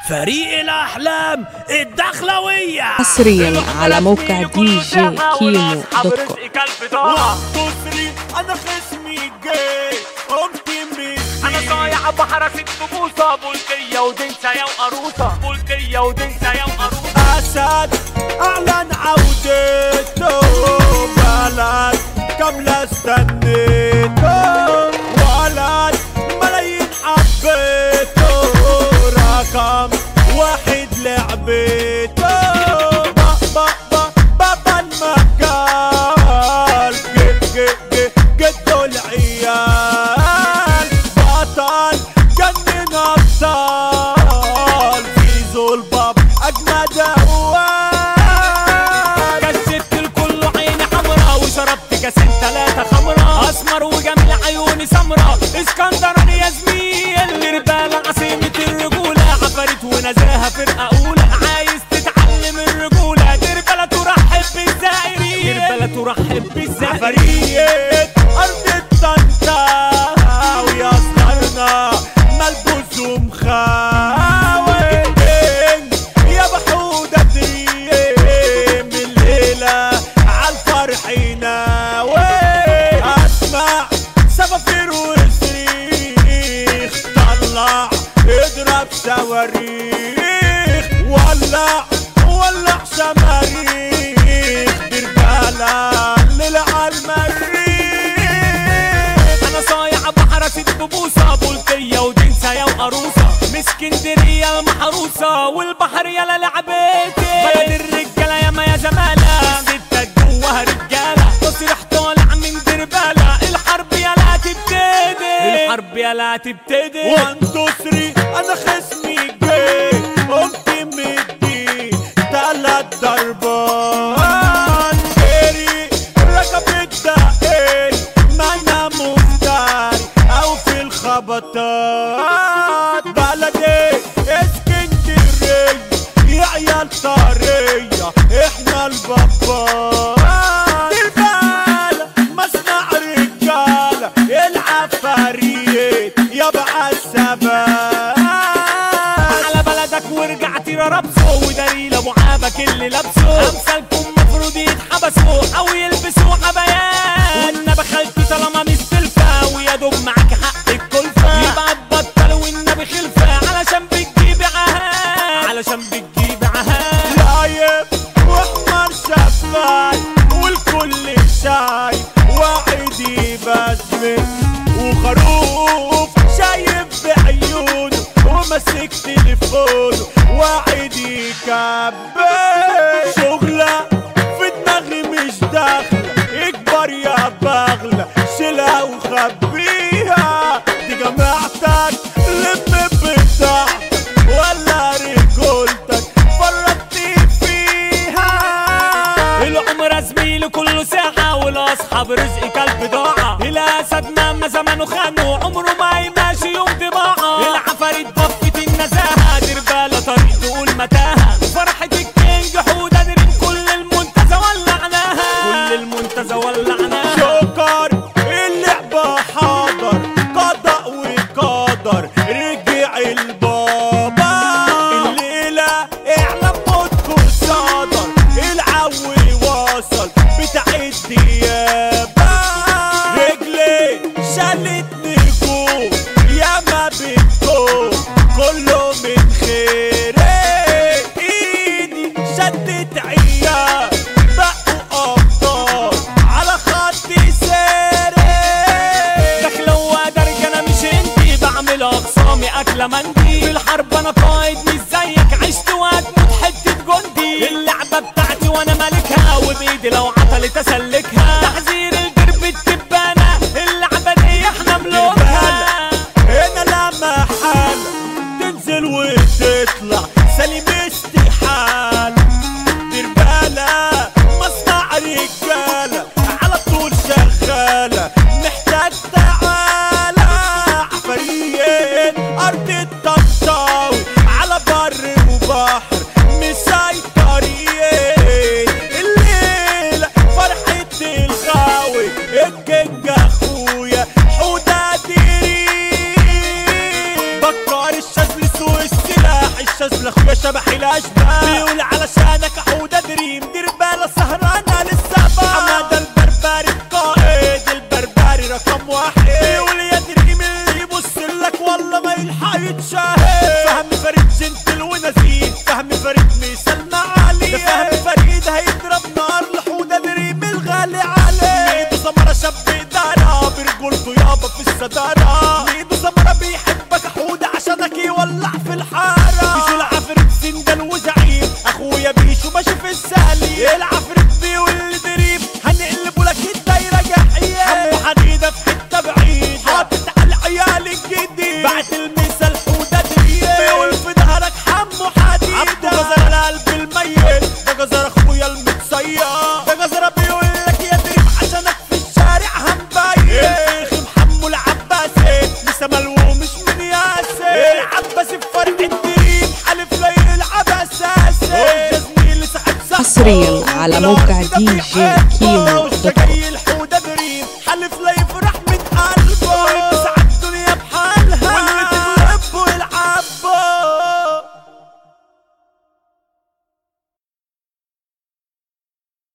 فريق الأحلام الدخلوية حصريا على موقع دي جي كيمو دوت كوم تصري انا خصمي جاي قمت من انا صايع بحر ست بوصه بولقيه ودنسه يا وقروصه بولقيه ودنسه يا وقروصه اسد اعلن عودته بلد كاملة استنيته ولد ملايين حبيته رقم واحد لعبته بابا بابا المجال جد جد جدو العيال بطل جنن ابطال في الباب اجمد اهوال كشفت الكل عيني حمرا وشربت كاسين ثلاثة خمرة أسمر وجميل عيوني سمرة اسكندراني يا زميل الرجالة عاصمة الرجولة عفاريت ونزاهة فرقة أولى عايز تتعلم الرجولة دربلة ترحب بالزائرين دربلة ترحب بالزائرين عفاريت ارض الطنطا ويا صغرنا ملبوس ومخاوي يا بحودة دريم الليلة عالفرح ناوي اسمع سفافير وصريخ طلع اضرب صواريخ ولع ولع شماريخ برجالة للعالمريخ انا صايع بحر ست بوصه بولقيه ودنسه يا وقروصه من اسكندريه المحروسه والبحر يا لعبتي بلد الرجاله ياما يا زماله ستة جواها رجاله تصريح طالع من درباله الحرب يا لا تبتدي الحرب يا لا تبتدي وان تو ثري انا خصمي جاي قمت مدي تلات ضربات جري ركب الدقاي ما انا مفتري او في الخبطات بلدي اسكندرية يا عيال طرية احنا البابات البالة مصنع رجالة العفاريت يبقى السبات على بلدك ورجعت رابسه وداري ابو عابك اللي لابسه امثالكم مفروض يتحبسوا او يلبسوا عبايات والنبي خالتي طالما مش سلفه ويا دوب معاك حق الكلفه يبقى تبطل والنبي خلفه علشان بتجيب عهات علشان بتجيب عهات لايف واحمر شفاي والكل شاي واحد يبسمك وخروف شايف بعيونه وماسك تليفونه واحد يكبر شغلة في دماغي مش داخلة اكبر يا بغلة شيلها وخبيها دي جماعتك لم بتاعتك ولا رجولتك فرطتي فيها العمر زميلي كله ساعة والأصحاب رزق كالبضاعة الأسد مهما زمانه خانه عمره ما يماشي يوم ضباعة العفاريت ضفت النزاهة دربالة طريق تقول متاهة فرحة الكينج حودة درين كل المنتزه ولعناها كل المنتزه ولعناها جوكر اللعبة حاضر قضاء وقدر رجع البابا الليلة اعلام موتكم صدر العوي وصل بتاع الديابة رجلي شالت نجوم يا ما بتكون كله من خيري ايدي شدت عيال بقوا ابطال على خط سيري داخلة وادرج انا مش انتي بعمل اخصامي اكلة مندي في الحرب انا قائد مش زيك عشت وهتموت حتة جندي اللعبة بتاعتي وانا مالكها وبايدي لو عطلت اسلكها تحذير الدرب التبانة اللعبة دي احنا ملوكها هنا لا محل تنزل وتطلع سليم استحال دير بالك مصنع رجالة على طول شغالة محتاج تعالى عفاريت أرض الطنطاوي على بر وبحر مسيطرين الليلة فرحة الخ شاذ لاخويا شبح الاشباه بيقول علشانك حودة دريم دير بالة سهرانة للسبع حمادة البربري القائد البربري رقم واحد بيقول يا دريم اللي يبص لك والله ما يلحق يتشاهد فهم فريد جنتل ونزيه فهم فريد مثال معالي ده فهم فريد هيضرب نار لحودة دريم الغالي عليه ميدو سمرة شاب إدارة برجولته يابا في الصدارة ميدو سمرة بيحبك حودة عشانك يولع في الحارة بيشو العفريت سندل وزعيم أخويا بيشو ماشي في السالي العفريت بيقول لي دريم هنقلبوا لك الدايرة جحيم حمو حديدة في حتة بعيد حاطط على العيال الجديد بعت المثال حودة دريم بيقول في ظهرك حمو حديدة عبده غزر القلب الميت ده جزر اخويا المتصيد ده جزر بيقول لك يا دريم عشانك في الشارع هنبين الفيخ محمو العباسي لسه ملوم مش من ياسر العباسي في فرق الدريم حلف لا يلعب اساسي زميلي صاحب صاحبه حصرياً على موقع والله دي جي بيحبه. كيمو دوت كوم. والشقي الحلو